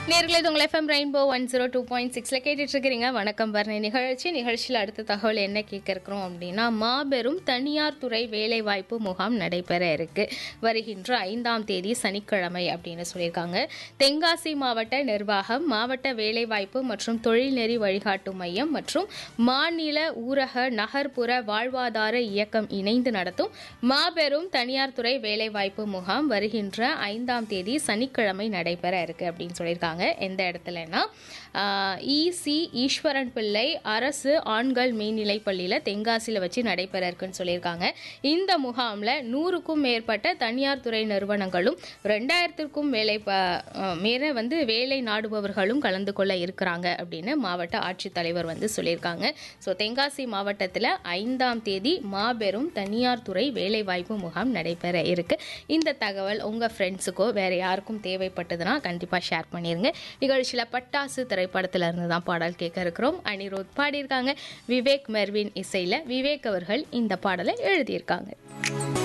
நேர்களே இது உங்கள் FM rainbow one zero two point சிக்ஸில் கேட்டுட்டு இருக்கிறீங்க வணக்கம் பரணி நிகழ்ச்சி நிகழ்ச்சியில் அடுத்த தகவல் என்ன கேட்க இருக்கிறோம் அப்படின்னா மாபெரும் தனியார் துறை வேலைவாய்ப்பு முகாம் நடைபெற இருக்கு வருகின்ற ஐந்தாம் தேதி சனிக்கிழமை அப்படின்னு சொல்லியிருக்காங்க தென்காசி மாவட்ட நிர்வாகம் மாவட்ட வேலைவாய்ப்பு மற்றும் தொழில்நெறி வழிகாட்டு மையம் மற்றும் மாநில ஊரக நகர்ப்புற வாழ்வாதார இயக்கம் இணைந்து நடத்தும் மாபெரும் தனியார் துறை வேலைவாய்ப்பு முகாம் வருகின்ற ஐந்தாம் தேதி சனிக்கிழமை நடைபெற இருக்கு அப்படின்னு சொல்லியிருக்காங்க எந்த இடத்துலனா இசி ஈஸ்வரன் பிள்ளை அரசு ஆண்கள் மேல்நிலைப் பள்ளியில் தென்காசியில் வச்சு நடைபெற இருக்குன்னு சொல்லியிருக்காங்க இந்த முகாமில் நூறுக்கும் மேற்பட்ட தனியார் துறை நிறுவனங்களும் ரெண்டாயிரத்திற்கும் வேலை ப அஹ், மேல வந்து வேலை நாடுபவர்களும் கலந்து கொள்ள இருக்கிறாங்க அப்படின்னு மாவட்ட ஆட்சித்தலைவர் வந்து சொல்லியிருக்காங்க ஸோ தென்காசி மாவட்டத்தில் ஐந்தாம் தேதி மாபெரும் தனியார் துறை வேலைவாய்ப்பு முகாம் நடைபெற இருக்கு இந்த தகவல் உங்கள் ஃப்ரெண்ட்ஸுக்கோ வேற யாருக்கும் தேவைப்பட்டதுன்னா கண்டிப்பாக ஷேர் பண்ணிருங்க நிகழ்ச்சியில் பட்டாசு திரைப்படத்துல இருந்து தான் பாடல் கேட்க இருக்கிறோம் அனிருத் பாடியிருக்காங்க விவேக் மெர்வின் இசையில் விவேக் அவர்கள் இந்த பாடலை எழுதியிருக்காங்க